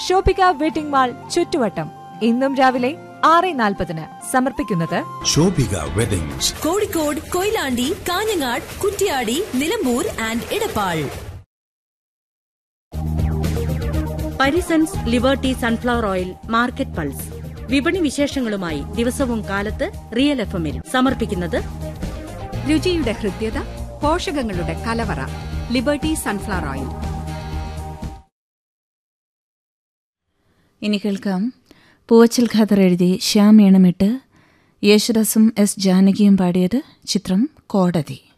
Shoppika wedding mall ചുറ്റുവട്ടം ഇന്നും രാവിലെ ആറ് നാൽപ്പതിന് സമർപ്പിക്കുന്നത് Shobhika weddings Kozhikode Koyilandy Kanhangad Kuttiady Nilambur and Edappal Parisons Liberty sunflower oil market pulse വിപണി വിശേഷങ്ങളുമായി ദിവസവും കാലത്ത് റിയൽ എഫ് എമ്മിൽ സമർപ്പിക്കുന്നത് രുചിയുടെ ഹൃദ്യത പോഷകങ്ങളുടെ കലവറ ലിബർട്ടി സൺഫ്ലവർ ഓയിൽ ഇനി കേൾക്കാം പൂവച്ചൽ ഖാദർ എഴുതി ശ്യാം ഈണമിട്ട് യേശുദാസും എസ് ജാനകിയും പാടിയത് ചിത്രം കോടതി